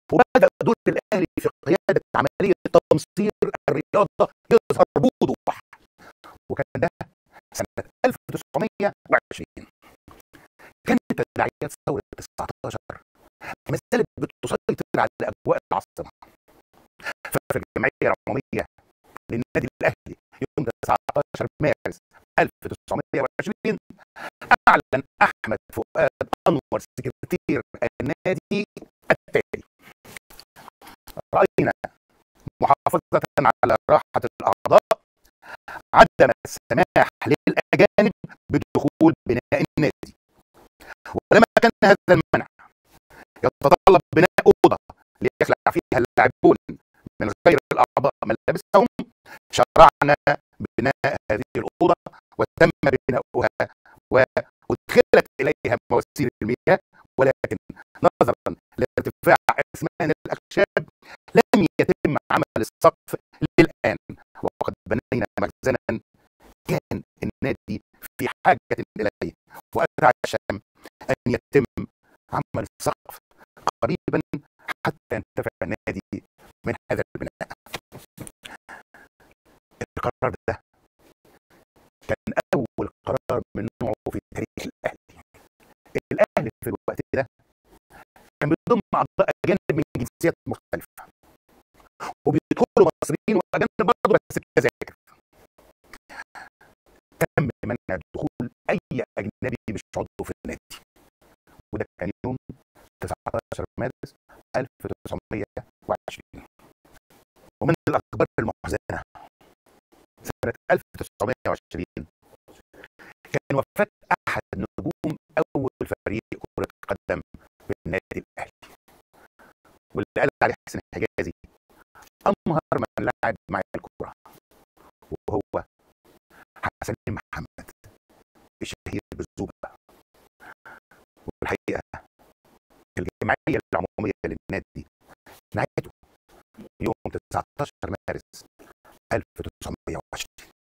وبدا دور الاهلي في قياده عمليه تمصير الرياضه يظهر بوضوح وكان ده سنه 1920 كانت تداعيات ثوره 19 ما زالت بتسيطر على اجواء العاصمه ففي الجمعيه العموميه للنادي الاهلي يوم 19 مارس 1920 اعلن احمد فؤاد انور سكرتير النادي التالي راينا محافظه على راحه الاعضاء عدم السماح للاجانب بدخول بناء النادي ولما كان هذا المنع يتطلب بناء اوضه ليخلع فيها اللاعبون من غير الاعضاء ملابسهم شرعنا بناء هذه الاوضه وتم بناؤها وادخلت اليها مواسير المياه ولكن نظرا لارتفاع اسمان الاخشاب لم يتم عمل السقف للان وقد بنينا مخزنا كان النادي في حاجه اليه واتى عشان ان يتم عمل السقف قريبا حتى ينتفع النادي من هذا البناء القرار ده كان اول قرار من نوعه في تاريخ الاهلي الاهلي في الوقت ده كان بيضم اعضاء اجانب من جنسيات مختلفه وبيدخلوا مصريين واجانب برضه بس بتذاكر تم منع دخول اي اجنبي مش عضو في النادي وده كان يوم 19 مارس 1920 ومن الاخبار المحزنه سنه 1920 كان وفاه احد نجوم اول فريق كره قدم في النادي الاهلي واللي قال عليه حسن حجازي امهر من لعب مع الكره وهو حسن محمد الشهير بالزوبه والحقيقه الجمعيه العموميه للنادي نعته يوم 19 مارس 1920